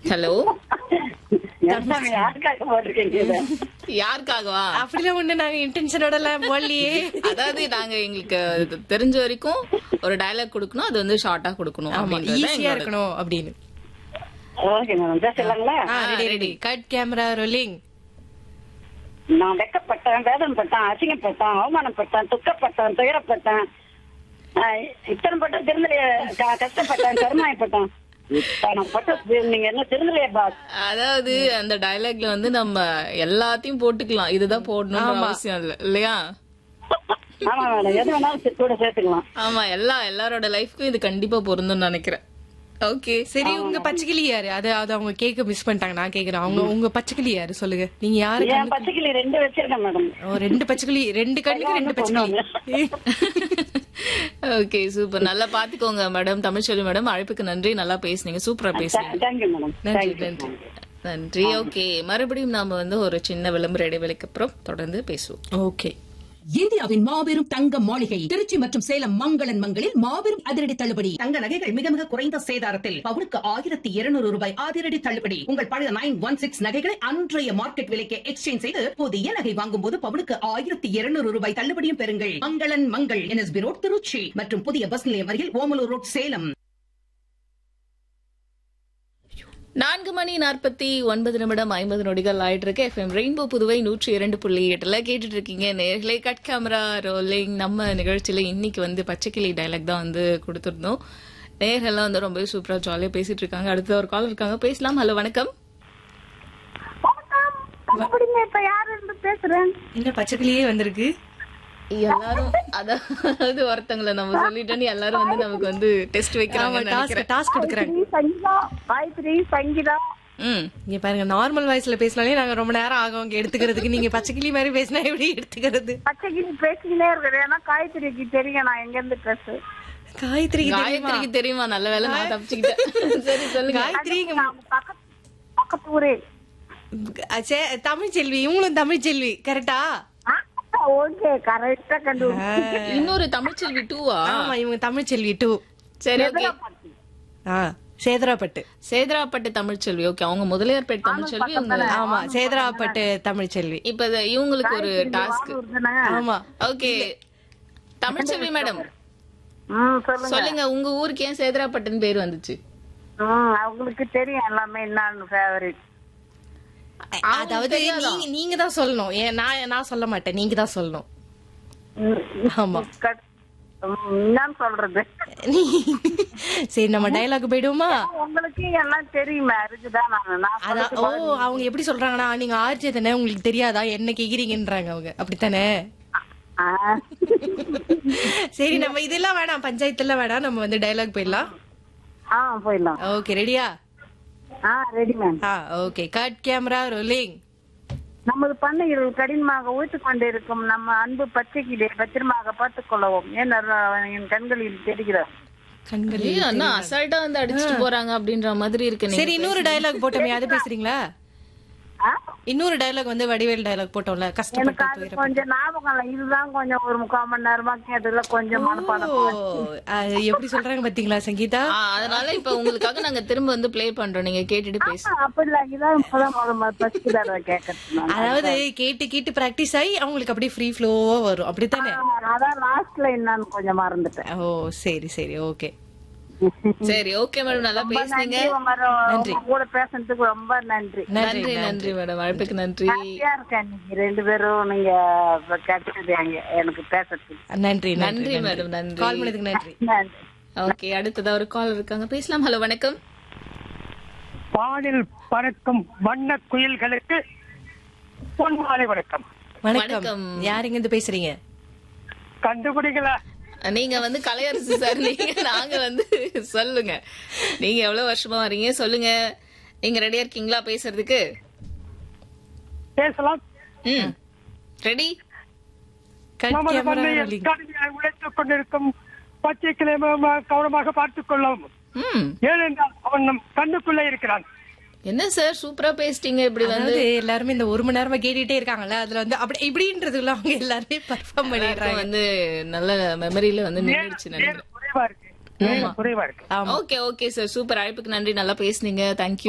Hello எல்லாம் யாருக்காக போட்டிருக்கீங்க இதை? யாருக்காகவா அப்படிலாம் ஒண்ணு நாங்க இன்டென்ஷனோட எல்லாம் போடலையே அதாவது நாங்க எங்களுக்கு இது தெரிஞ்ச வரைக்கும் ஒரு டயலாக் கொடுக்கணும் அது வந்து ஷார்ட்டா கொடுக்கணும் ஆமா அப்படின்றது தான் ஈஸியா எங்களோட- இருக்கணும் அப்படின்னு ஓகே மேடம் பேசலாங்களா ready ready cut camera rolling நான் வெக்கப்பட்டேன் வேதனைப்பட்டேன் அசிங்கப்பட்டேன் அவமானப்பட்டேன் துக்கப்பட்டேன் துயரப்பட்டேன் ஆஹ் இத்தனை பட்டம் திருந்தலையே க- கஷ்டப்பட்டேன் கருமாயப்பட்டேன் இத்தனை பட்டம் நீங்க என்ன திருந்தலையே பாஸ் அதாவது அந்த டயலாக்ல வந்து நம்ம எல்லாத்தையும் போட்டுக்கலாம் இதுதான் போடணும்னு அவசியம் இல்ல இல்லையா ஆமா மேடம் எது வேணாலும் சே- கூட சேர்த்துக்கலாம் ஆமா எல்லா எல்லாரோட லைஃப்க்கும் இது கண்டிப்பா பொருந்தும்னு நினைக்கிறேன் ஓகே சரி உங்க பச்சைக்கிளி யாரு அது அது அவங்க கேக்க மிஸ் பண்ணிட்டாங்க நான் கேக்குறேன் அவங்க உங்க பச்சைக்கிளி யாரு சொல்லுங்க நீங்க யாரு என் கண்ணுக்கு- பச்சைக்கிளி ரெண்டு வச்சிருக்கேன் மேடம் ஓ, ரெண்டு பச்சைக்கிளி ரெண்டு கண்ணுக்கு ரெண்டு பச்சைக்கிளி ஓகே சூப்பர் நல்லா பாத்துக்கோங்க மேடம் தமிழ்ச்செல்வி மேடம் அழைப்புக்கு நன்றி நல்லா பேசுனீங்க சூப்பரா பேசுனீங்க தேங்க்யூ மேடம் நன்றி தேங்க்யூ நன்றி நன்றி ஓகே மறுபடியும் நாம வந்து ஒரு சின்ன விளம்பர இடைவெளிக்கு அப்புறம் தொடர்ந்து பேசுவோம் ஓகே இந்தியாவின் மாபெரும் தங்க மாளிகை திருச்சி மற்றும் சேலம் மங்களன் மங்களில் மாபெரும் அதிரடி தள்ளுபடி தங்க நகைகள் மிக மிக குறைந்த சேதாரத்தில் பவுனுக்கு ஆயிரத்தி இருநூறு ரூபாய் அதிரடி தள்ளுபடி உங்கள் பழைய நைன் ஒன் சிக்ஸ் நகைகளை அன்றைய மார்க்கெட் விலைக்கு எக்ஸ்சேஞ்ச் செய்து புதிய நகை வாங்கும் போது பவுனுக்கு ஆயிரத்தி இருநூறு ரூபாய் தள்ளுபடியும் பெறுங்கள் மங்களன் மங்கள் என்எஸ்பி ரோட் திருச்சி மற்றும் புதிய பஸ் நிலையம் அருகில் ஓமலூர் ரோட் சேலம் நான்கு மணி நாற்பத்தி ஒன்பது நிமிடம் ஐம்பது நொடிகள் ஆயிட்டு இருக்கு எஃப்எம் ரெயின்போ புதுவை நூற்றி இரண்டு புள்ளி எட்டுல கேட்டுட்டு இருக்கீங்க நேர்களே கட் கேமரா ரோலிங் நம்ம நிகழ்ச்சியில இன்னைக்கு வந்து பச்சைக்கிளி டைலாக் தான் வந்து கொடுத்துருந்தோம் நேர்கள்லாம் வந்து ரொம்பவே சூப்பரா ஜாலியா பேசிட்டு இருக்காங்க அடுத்த ஒரு கால் இருக்காங்க பேசலாம் ஹலோ வணக்கம் இப்ப யாரு இருந்து பேசுறேன் என்ன பச்சைக்கிளியே வந்திருக்கு எல்லாரும் அதாவது ஒருத்தங்களை நம்ம சொல்லிட்டோன்னு எல்லாரும் வந்து நமக்கு வந்து டெஸ்ட் வைக்கிறாங்க டாஸ்க் டாஸ்க் கொடுக்குறாங்க சங்கீதா காயத்ரி சங்கீதா ம் இங்க பாருங்க நார்மல் வாய்ஸ்ல பேசினாலே நாங்க ரொம்ப நேரம் ஆகும் இங்க எடுத்துக்கிறதுக்கு நீங்க பச்சைக்கிளி மாதிரி பேசினா எப்படி எடுத்துக்கிறது பச்சைக்கிளி பேசிக்கிட்டே இருக்கிறேன் ஏன்னா காயத்ரிக்கு தெரியும் நான் எங்க இருந்து பேசு காயத்ரிக்கு தெரியுமா காயத்ரிக்கு தெரியுமா நல்ல வேலை நான் தப்பிச்சுக்கிட்டேன் சரி சொல்லுங்க காயத்ரி பக்கத்து பக்கத்து ஊரே சே- தமிழ் செல்வி இவங்களும் தமிழ் செல்வி கரெக்டா ஓகே கரெக்டா கண்டு இன்னொரு தமிழ்ச்செல்வி டூவா ஆமா இவங்க தமிழ் செல்வி டூ சரி ஓகே ஆ சேதராப்பட்டு சேதராப்பட்டு தமிழ்ச்செல்வி ஓகே அவங்க முதலியார்பேட் தமிழ்ச்செல்வி இவங்க ஆமா சேதராப்பட்டு தமிழ் செல்வி இப்ப இது இவங்களுக்கு ஒரு டாஸ்க் ஆமா ஓகே தமிழ்ச்செல்வி மேடம் ம் சொல்லுங்க சொல்லுங்க உங்க ஊருக்கு ஏன் சேதராப்பட்டுன்னு பேர் வந்துச்சு ம் அவங்களுக்கு தெரியும் எல்லாமே என்னன்னு ஃபேவரட் அதாவது நீங்க நீங்க தான் சொல்லணும் ஏன் நான் நான் சொல்ல மாட்டேன் நீங்க தான் சொல்லணும் ஆமா என்னன்னு சொல்றது நீ- சரி நம்ம டயலாக் போயிடுவோமா உங்களுக்கு எல்லாம் தெரியுமே அதுக்குதான் நான் நான் அதான் ஓ அவங்க எப்படி சொல்றாங்கன்னா நீங்க ஆர்ஜே தானே உங்களுக்கு தெரியாதா என்ன கேக்குறீங்கன்றாங்க அவங்க அப்படித்தானே ஆ. சரி நம்ம இதெல்லாம் வேணாம் பஞ்சாயத்துல வேணாம் நம்ம வந்து டயலாக் போயிடலாம் ஆ போயிடலாம் ஓகே ரெடியா ஆ ரெடி மேம் ஆ ஓகே கட் கேமரா ரோலிங் நமது பண்ணையில் கடினமாக ஊய்த்துக் கொண்டிருக்கும் நம்ம அன்பு பச்சைக்கிலே பத்திரமாக பார்த்துக் கொள்ளவும் ஏன் என் கண்களில் தெரிகிறார் கண்கள் ஏய், அண்ணா அசால்ட்டா வந்து அடிச்சுட்டு போறாங்க அப்படின்ற மாதிரி இருக்கு நீங்க சரி இன்னொரு டயலாக் போட்டோமே அது பேசுறீங்களா ஆ? இன்னொரு டயலாக் வந்து வடிவேல் டயலாக் போட்டோம்ல எனக்கு கஷ்டப்பட்டு அது துயரம். கொஞ்சம் ஞாபகம் இல்லை இதுதான் கொஞ்சம் ஒரு முக்கால் மணி நேரமா கேட்டதுல கொஞ்சம் மனப்பாடம் ஓ, அது எப்படி சொல்றாங்க பாத்தீங்களா சங்கீதா ஆ, அதனால இப்ப உங்களுக்காக நாங்க திரும்ப வந்து ப்ளே பண்றோம் நீங்க கேட்டுட்டு பேசு ஆ, அப்படி இல்லை இதான் இப்பதான் முதல் ஃபர்ஸ்ட் தடவை கேட்கறது நான். அதாவது கேட்டு கேட்டு பிராக்டிஸ் ஆகி அவங்களுக்கு அப்படியே ஃப்ரீ ஃப்ளோவா வரும் அப்படித்தானே ஆ, அதான் லாஸ்ட்ல என்னன்னு கொஞ்சம் மறந்துட்டேன் ஓ சரி சரி ஓகே சரி ஓகே மேடம் நல்லா பேசுனீங்க நன்றி, உங்க உங்க கூட பேசுனதுக்கு ரொம்ப நன்றி நன்றி நன்றி மேடம் அழைப்புக்கு நன்றி ஹாப்பியா இருக்கேன் இன்னைக்கு ரெண்டு பேரும் நீங்க கிடைச்சது அங்க எனக்கு பேசுறதுக்கு நன்றி நன்றி மேடம் நன்றி கால் பண்ணதுக்கு நன்றி நன்றி ஓகே அடுத்ததா ஒரு கால் இருக்காங்க பேசலாம் ஹலோ வணக்கம் வானில் பறக்கும் வண்ண குயில்களுக்கு பொன்மாலை வணக்கம் வணக்கம் வணக்கம். யாருங்க இருந்து பேசுறீங்க கண்டுபிடிக்கல நீங்க வந்து கலையரசு சார் நீங்க நாங்க வந்து சொல்லுங்க நீங்க எவ்வளவு வருஷமா வரீங்க சொல்லுங்க நீங்க ரெடியா இருக்கீங்களா பேசுறதுக்கு பேசலாம் ம் ரெடி கட் நமது கேமரா பண்ணையில் ரோலிங் கடுமையாக உழைத்துக் கொண்டிருக்கும் பச்சை கிளை கவனமாக பார்த்துக் கொள்ளவும் ம் ஏனென்றால் அவன் நம் கண்ணுக்குள்ளே இருக்கிறான் என்ன சார் சூப்பரா பேசிட்டீங்க இப்படி வந்து அதாவது எல்லாருமே இந்த ஒரு மணி நேரமா கேட்டுட்டே இருக்காங்கல்ல அதுல வந்து அப்படி இப்படின்றதுல அவங்க எல்லாருமே பர்ஃபார்ம் பண்ணிடுறாங்க எல்லாருக்கும் வந்து நல்ல மெமரியில வந்து நின்றுச்சு நேரம் குறைவா இருக்கு நேரம் குறைவா இருக்கு ஆமா ஓகே ஓகே சார் சூப்பர் அழைப்புக்கு நன்றி நல்லா பேசுனீங்க தேங்க்யூ